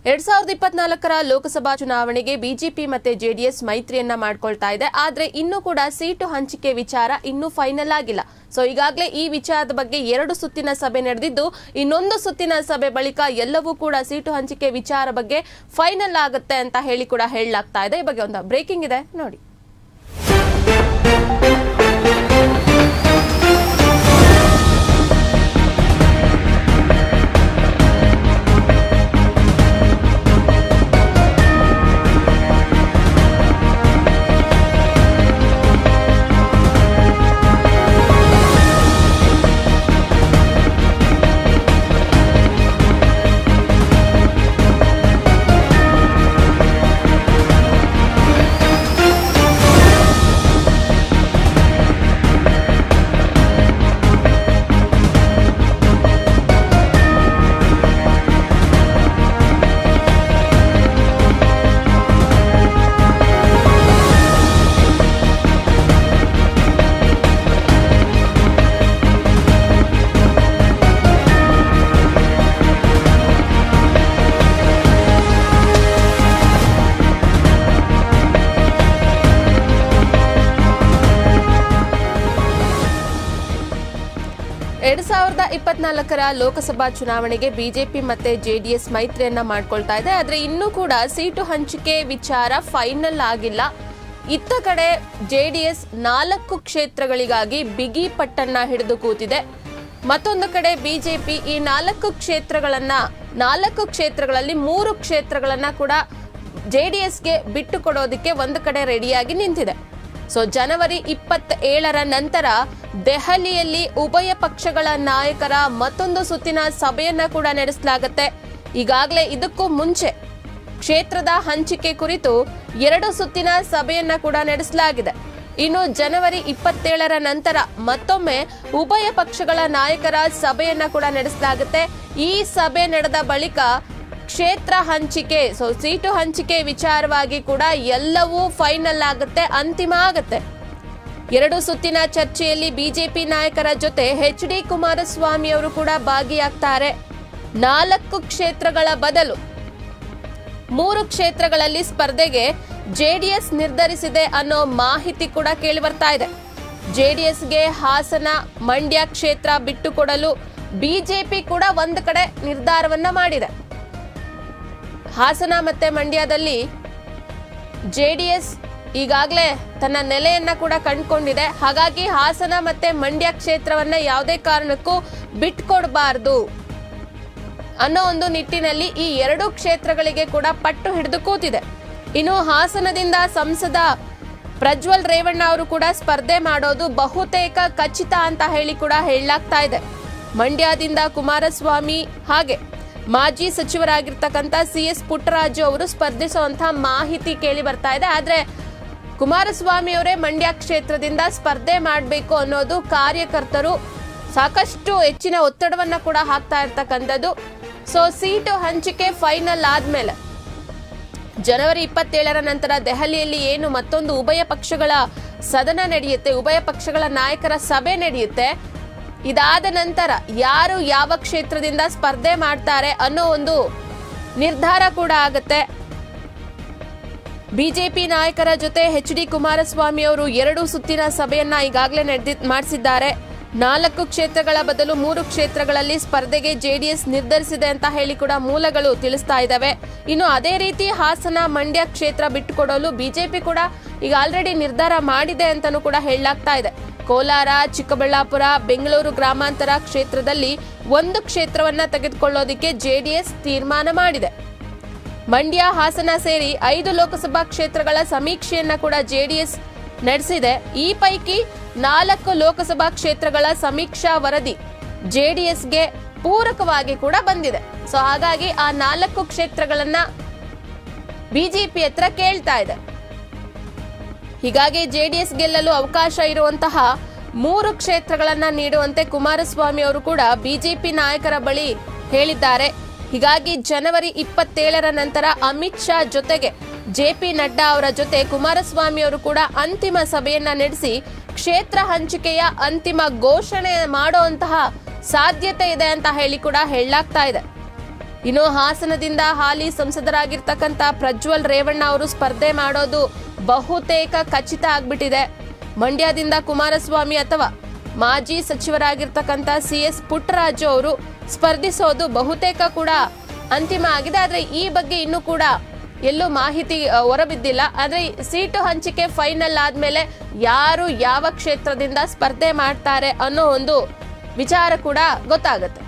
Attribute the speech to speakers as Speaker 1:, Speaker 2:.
Speaker 1: ಎರಡ್ ಸಾವಿರದ ಇಪ್ಪತ್ನಾಲ್ಕರ ಲೋಕಸಭಾ ಚುನಾವಣೆಗೆ ಬಿಜೆಪಿ ಮತ್ತೆ ಜೆಡಿಎಸ್ ಮೈತ್ರಿಯನ್ನ ಮಾಡ್ಕೊಳ್ತಾ ಇದೆ ಆದ್ರೆ ಇನ್ನೂ ಕೂಡ ಸೀಟು ಹಂಚಿಕೆ ವಿಚಾರ ಇನ್ನೂ ಫೈನಲ್ ಆಗಿಲ್ಲ ಸೊ ಈಗಾಗಲೇ ಈ ವಿಚಾರದ ಬಗ್ಗೆ ಎರಡು ಸುತ್ತಿನ ಸಭೆ ನಡೆದಿದ್ದು ಇನ್ನೊಂದು ಸುತ್ತಿನ ಸಭೆ ಬಳಿಕ ಎಲ್ಲವೂ ಕೂಡ ಸೀಟು ಹಂಚಿಕೆ ವಿಚಾರ ಬಗ್ಗೆ ಫೈನಲ್ ಆಗುತ್ತೆ ಅಂತ ಹೇಳಿ ಕೂಡ ಹೇಳಲಾಗ್ತಾ ಇದೆ ಈ ಬಗ್ಗೆ ಒಂದು ಬ್ರೇಕಿಂಗ್ ಇದೆ ನೋಡಿ ಎರಡ್ ಸಾವಿರದ ಇಪ್ಪತ್ನಾಲ್ಕರ ಲೋಕಸಭಾ ಚುನಾವಣೆಗೆ ಬಿಜೆಪಿ ಮತ್ತೆ ಜೆಡಿಎಸ್ ಮೈತ್ರಿಯನ್ನ ಮಾಡ್ಕೊಳ್ತಾ ಇದೆ ಆದ್ರೆ ಇನ್ನೂ ಕೂಡ ಸೀಟು ಹಂಚಿಕೆ ವಿಚಾರ ಫೈನಲ್ ಆಗಿಲ್ಲ ಇತ್ತ ಕಡೆ ಜೆಡಿಎಸ್ ನಾಲ್ಕು ಕ್ಷೇತ್ರಗಳಿಗಾಗಿ ಬಿಗಿ ಪಟ್ಟನ್ನ ಹಿಡಿದು ಕೂತಿದೆ ಮತ್ತೊಂದು ಕಡೆ ಬಿಜೆಪಿ ಈ ನಾಲ್ಕು ಕ್ಷೇತ್ರಗಳನ್ನ ನಾಲ್ಕು ಕ್ಷೇತ್ರಗಳಲ್ಲಿ ಮೂರು ಕ್ಷೇತ್ರಗಳನ್ನ ಕೂಡ ಜೆಡಿಎಸ್ಗೆ ಬಿಟ್ಟು ಕೊಡೋದಕ್ಕೆ ಒಂದು ಕಡೆ ರೆಡಿಯಾಗಿ ನಿಂತಿದೆ ಸೊ ಜನವರಿ ಇಪ್ಪತ್ತ ಏಳರ ನಂತರ ದೆಹಲಿಯಲ್ಲಿ ಉಭಯ ಪಕ್ಷಗಳ ನಾಯಕರ ಮತ್ತೊಂದು ಸುತ್ತಿನ ಸಭೆಯನ್ನ ಕೂಡ ನಡೆಸಲಾಗುತ್ತೆ ಈಗಾಗಲೇ ಇದಕ್ಕೂ ಮುಂಚೆ ಕ್ಷೇತ್ರದ ಹಂಚಿಕೆ ಕುರಿತು ಎರಡು ಸುತ್ತಿನ ಸಭೆಯನ್ನ ಕೂಡ ನಡೆಸಲಾಗಿದೆ ಇನ್ನು ಜನವರಿ ಇಪ್ಪತ್ತೇಳರ ನಂತರ ಮತ್ತೊಮ್ಮೆ ಉಭಯ ಪಕ್ಷಗಳ ನಾಯಕರ ಸಭೆಯನ್ನ ಕೂಡ ನಡೆಸಲಾಗುತ್ತೆ ಈ ಸಭೆ ನಡೆದ ಬಳಿಕ ಕ್ಷೇತ್ರ ಹಂಚಿಕೆ ಸೊ ಸೀಟು ಹಂಚಿಕೆ ವಿಚಾರವಾಗಿ ಕೂಡ ಎಲ್ಲವೂ ಫೈನಲ್ ಆಗುತ್ತೆ ಅಂತಿಮ ಆಗುತ್ತೆ ಎರಡು ಸುತ್ತಿನ ಚರ್ಚೆಯಲ್ಲಿ ಬಿಜೆಪಿ ನಾಯಕರ ಜೊತೆ ಎಚ್ ಡಿ ಕುಮಾರಸ್ವಾಮಿ ಅವರು ಕೂಡ ಭಾಗಿಯಾಗ್ತಾರೆ ನಾಲ್ಕು ಕ್ಷೇತ್ರಗಳ ಬದಲು ಮೂರು ಕ್ಷೇತ್ರಗಳಲ್ಲಿ ಸ್ಪರ್ಧೆಗೆ ಜೆಡಿಎಸ್ ನಿರ್ಧರಿಸಿದೆ ಅನ್ನೋ ಮಾಹಿತಿ ಕೂಡ ಕೇಳಿ ಬರ್ತಾ ಇದೆ ಜೆಡಿಎಸ್ಗೆ ಹಾಸನ ಮಂಡ್ಯ ಕ್ಷೇತ್ರ ಬಿಟ್ಟುಕೊಡಲು ಬಿಜೆಪಿ ಕೂಡ ಒಂದು ಕಡೆ ನಿರ್ಧಾರವನ್ನ ಮಾಡಿದೆ ಹಾಸನ ಮತ್ತೆ ಮಂಡ್ಯದಲ್ಲಿ ಜೆಡಿಎಸ್ ಈಗಾಗಲೇ ತನ್ನ ನೆಲೆಯನ್ನ ಕೂಡ ಕಂಡುಕೊಂಡಿದೆ ಹಾಗಾಗಿ ಹಾಸನ ಮತ್ತೆ ಮಂಡ್ಯ ಕ್ಷೇತ್ರವನ್ನ ಯಾವುದೇ ಕಾರಣಕ್ಕೂ ಬಿಟ್ಕೊಡ್ಬಾರ್ದು ಅನ್ನೋ ಒಂದು ನಿಟ್ಟಿನಲ್ಲಿ ಈ ಎರಡು ಕ್ಷೇತ್ರಗಳಿಗೆ ಕೂಡ ಪಟ್ಟು ಹಿಡಿದು ಕೂತಿದೆ ಇನ್ನು ಹಾಸನದಿಂದ ಸಂಸದ ಪ್ರಜ್ವಲ್ ರೇವಣ್ಣ ಅವರು ಕೂಡ ಸ್ಪರ್ಧೆ ಮಾಡೋದು ಬಹುತೇಕ ಖಚಿತ ಅಂತ ಹೇಳಿ ಕೂಡ ಹೇಳಲಾಗ್ತಾ ಇದೆ ಮಂಡ್ಯದಿಂದ ಕುಮಾರಸ್ವಾಮಿ ಹಾಗೆ ಮಾಜಿ ಸಚಿವರಾಗಿರ್ತಕ್ಕಂಥ ಸಿ ಎಸ್ ಪುಟ್ಟರಾಜು ಅವರು ಸ್ಪರ್ಧಿಸುವಂತಹ ಮಾಹಿತಿ ಕೇಳಿ ಬರ್ತಾ ಇದೆ ಆದ್ರೆ ಕುಮಾರಸ್ವಾಮಿ ಅವರೇ ಮಂಡ್ಯ ಕ್ಷೇತ್ರದಿಂದ ಸ್ಪರ್ಧೆ ಮಾಡಬೇಕು ಅನ್ನೋದು ಕಾರ್ಯಕರ್ತರು ಸಾಕಷ್ಟು ಹೆಚ್ಚಿನ ಒತ್ತಡವನ್ನ ಕೂಡ ಹಾಕ್ತಾ ಇರ್ತಕ್ಕಂಥದ್ದು ಸೊ ಸೀಟು ಹಂಚಿಕೆ ಫೈನಲ್ ಆದ್ಮೇಲೆ ಜನವರಿ ಇಪ್ಪತ್ತೇಳರ ನಂತರ ದೆಹಲಿಯಲ್ಲಿ ಏನು ಮತ್ತೊಂದು ಉಭಯ ಪಕ್ಷಗಳ ಸದನ ನಡೆಯುತ್ತೆ ಉಭಯ ಪಕ್ಷಗಳ ನಾಯಕರ ಸಭೆ ನಡೆಯುತ್ತೆ ಇದಾದ ನಂತರ ಯಾರು ಯಾವ ಕ್ಷೇತ್ರದಿಂದ ಸ್ಪರ್ಧೆ ಮಾಡ್ತಾರೆ ಅನ್ನೋ ಒಂದು ನಿರ್ಧಾರ ಕೂಡ ಆಗುತ್ತೆ ಬಿಜೆಪಿ ನಾಯಕರ ಜೊತೆ ಎಚ್ ಡಿ ಕುಮಾರಸ್ವಾಮಿ ಅವರು ಎರಡು ಸುತ್ತಿನ ಸಭೆಯನ್ನ ಈಗಾಗಲೇ ನಡೆದಿ ಮಾಡಿಸಿದ್ದಾರೆ ನಾಲ್ಕು ಕ್ಷೇತ್ರಗಳ ಬದಲು ಮೂರು ಕ್ಷೇತ್ರಗಳಲ್ಲಿ ಸ್ಪರ್ಧೆಗೆ ಜೆಡಿಎಸ್ ನಿರ್ಧರಿಸಿದೆ ಅಂತ ಹೇಳಿ ಕೂಡ ಮೂಲಗಳು ತಿಳಿಸ್ತಾ ಇದ್ದಾವೆ ಇನ್ನು ಅದೇ ರೀತಿ ಹಾಸನ ಮಂಡ್ಯ ಕ್ಷೇತ್ರ ಬಿಟ್ಟುಕೊಡಲು ಬಿಜೆಪಿ ಕೂಡ ಈಗ ಆಲ್ರೆಡಿ ನಿರ್ಧಾರ ಮಾಡಿದೆ ಅಂತಾನೂ ಕೂಡ ಹೇಳಲಾಗ್ತಾ ಇದೆ ಕೋಲಾರ ಚಿಕ್ಕಬಳ್ಳಾಪುರ ಬೆಂಗಳೂರು ಗ್ರಾಮಾಂತರ ಕ್ಷೇತ್ರದಲ್ಲಿ ಒಂದು ಕ್ಷೇತ್ರವನ್ನ ತೆಗೆದುಕೊಳ್ಳೋದಕ್ಕೆ ಜೆಡಿಎಸ್ ತೀರ್ಮಾನ ಮಾಡಿದೆ ಮಂಡ್ಯ ಹಾಸನ ಸೇರಿ ಐದು ಲೋಕಸಭಾ ಕ್ಷೇತ್ರಗಳ ಸಮೀಕ್ಷೆಯನ್ನ ಕೂಡ ಜೆಡಿಎಸ್ ನಡೆಸಿದೆ ಈ ಪೈಕಿ ನಾಲ್ಕು ಲೋಕಸಭಾ ಕ್ಷೇತ್ರಗಳ ಸಮೀಕ್ಷಾ ವರದಿ ಜೆಡಿಎಸ್ಗೆ ಪೂರಕವಾಗಿ ಕೂಡ ಬಂದಿದೆ ಸೊ ಹಾಗಾಗಿ ಆ ನಾಲ್ಕು ಕ್ಷೇತ್ರಗಳನ್ನ ಬಿಜೆಪಿ ಹತ್ರ ಕೇಳ್ತಾ ಇದೆ ಹೀಗಾಗಿ ಜೆಡಿಎಸ್ ಗೆಲ್ಲಲು ಅವಕಾಶ ಇರುವಂತಹ ಮೂರು ಕ್ಷೇತ್ರಗಳನ್ನ ನೀಡುವಂತೆ ಕುಮಾರಸ್ವಾಮಿ ಅವರು ಕೂಡ ಬಿಜೆಪಿ ನಾಯಕರ ಬಳಿ ಹೇಳಿದ್ದಾರೆ ಹೀಗಾಗಿ ಜನವರಿ ಇಪ್ಪತ್ತೇಳರ ನಂತರ ಅಮಿತ್ ಶಾ ಜೊತೆಗೆ ಜೆಪಿ ನಡ್ಡಾ ಅವರ ಜೊತೆ ಕುಮಾರಸ್ವಾಮಿ ಅವರು ಕೂಡ ಅಂತಿಮ ಸಭೆಯನ್ನ ನಡೆಸಿ ಕ್ಷೇತ್ರ ಹಂಚಿಕೆಯ ಅಂತಿಮ ಘೋಷಣೆ ಮಾಡುವಂತಹ ಸಾಧ್ಯತೆ ಇದೆ ಅಂತ ಹೇಳಿ ಕೂಡ ಹೇಳಲಾಗ್ತಾ ಇದೆ ಇನ್ನು ಹಾಸನದಿಂದ ಹಾಲಿ ಸಂಸದರಾಗಿರ್ತಕ್ಕಂಥ ಪ್ರಜ್ವಲ್ ರೇವಣ್ಣ ಅವರು ಸ್ಪರ್ಧೆ ಮಾಡೋದು ಬಹುತೇಕ ಖಚಿತ ಆಗ್ಬಿಟ್ಟಿದೆ ಮಂಡ್ಯದಿಂದ ಕುಮಾರಸ್ವಾಮಿ ಅಥವಾ ಮಾಜಿ ಸಚಿವರಾಗಿರ್ತಕ್ಕಂಥ ಸಿ ಎಸ್ ಪುಟ್ಟರಾಜು ಅವರು ಸ್ಪರ್ಧಿಸೋದು ಬಹುತೇಕ ಕೂಡ ಅಂತಿಮ ಆಗಿದೆ ಆದ್ರೆ ಈ ಬಗ್ಗೆ ಇನ್ನೂ ಕೂಡ ಎಲ್ಲೂ ಮಾಹಿತಿ ಅ, ಹೊರಬಿದ್ದಿಲ್ಲ ಆದ್ರೆ ಸೀಟು ಹಂಚಿಕೆ ಫೈನಲ್ ಆದ್ಮೇಲೆ ಯಾರು ಯಾವ ಕ್ಷೇತ್ರದಿಂದ ಸ್ಪರ್ಧೆ ಮಾಡ್ತಾರೆ ಅನ್ನೋ ಒಂದು ವಿಚಾರ ಕೂಡ ಗೊತ್ತಾಗುತ್ತೆ